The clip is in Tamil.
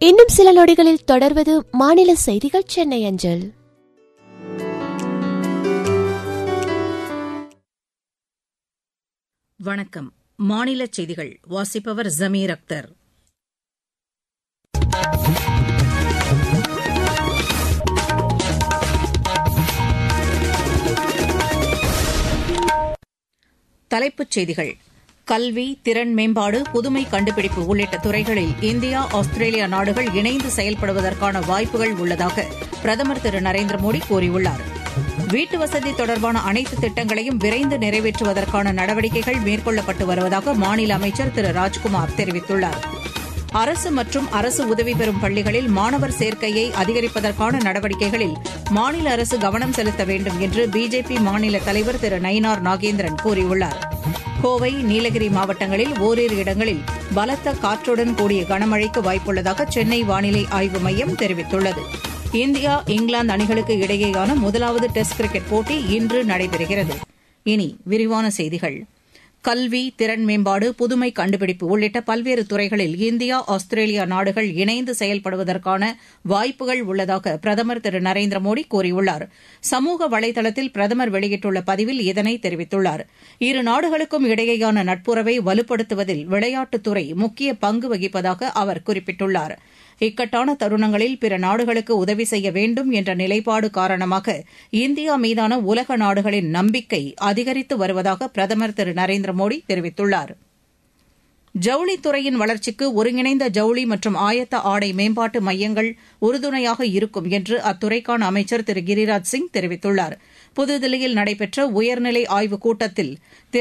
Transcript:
இன்னும் சில நொடிகளில் தொடர்வது மாநில செய்திகள் சென்னை அஞ்சல் வணக்கம் மாநில செய்திகள் வாசிப்பவர் ஜமீர் அக்தர் தலைப்புச் செய்திகள் கல்வி திறன் மேம்பாடு புதுமை கண்டுபிடிப்பு உள்ளிட்ட துறைகளில் இந்தியா ஆஸ்திரேலியா நாடுகள் இணைந்து செயல்படுவதற்கான வாய்ப்புகள் உள்ளதாக பிரதமர் திரு நரேந்திர மோடி கூறியுள்ளார் வீட்டு வசதி தொடர்பான அனைத்து திட்டங்களையும் விரைந்து நிறைவேற்றுவதற்கான நடவடிக்கைகள் மேற்கொள்ளப்பட்டு வருவதாக மாநில அமைச்சர் திரு ராஜ்குமார் தெரிவித்துள்ளார் அரசு மற்றும் அரசு உதவி பெறும் பள்ளிகளில் மாணவர் சேர்க்கையை அதிகரிப்பதற்கான நடவடிக்கைகளில் மாநில அரசு கவனம் செலுத்த வேண்டும் என்று பிஜேபி மாநில தலைவர் திரு நயினார் நாகேந்திரன் கூறியுள்ளார் கோவை நீலகிரி மாவட்டங்களில் ஓரிரு இடங்களில் பலத்த காற்றுடன் கூடிய கனமழைக்கு வாய்ப்புள்ளதாக சென்னை வானிலை ஆய்வு மையம் தெரிவித்துள்ளது இந்தியா இங்கிலாந்து அணிகளுக்கு இடையேயான முதலாவது டெஸ்ட் கிரிக்கெட் போட்டி இன்று நடைபெறுகிறது இனி விரிவான செய்திகள் கல்வி திறன் மேம்பாடு புதுமை கண்டுபிடிப்பு உள்ளிட்ட பல்வேறு துறைகளில் இந்தியா ஆஸ்திரேலியா நாடுகள் இணைந்து செயல்படுவதற்கான வாய்ப்புகள் உள்ளதாக பிரதமர் திரு நரேந்திர மோடி கூறியுள்ளார் சமூக வலைதளத்தில் பிரதமர் வெளியிட்டுள்ள பதிவில் இதனை தெரிவித்துள்ளார் இரு நாடுகளுக்கும் இடையேயான நட்புறவை வலுப்படுத்துவதில் விளையாட்டுத்துறை முக்கிய பங்கு வகிப்பதாக அவர் குறிப்பிட்டுள்ளார் இக்கட்டான தருணங்களில் பிற நாடுகளுக்கு உதவி செய்ய வேண்டும் என்ற நிலைப்பாடு காரணமாக இந்தியா மீதான உலக நாடுகளின் நம்பிக்கை அதிகரித்து வருவதாக பிரதமர் திரு நரேந்திர மோடி தெரிவித்துள்ளார் ஜவுளித்துறையின் வளர்ச்சிக்கு ஒருங்கிணைந்த ஜவுளி மற்றும் ஆயத்த ஆடை மேம்பாட்டு மையங்கள் உறுதுணையாக இருக்கும் என்று அத்துறைக்கான அமைச்சர் திரு கிரிராஜ் சிங் தெரிவித்துள்ளார் புதுதில்லியில் நடைபெற்ற உயர்நிலை ஆய்வுக் கூட்டத்தில் திரு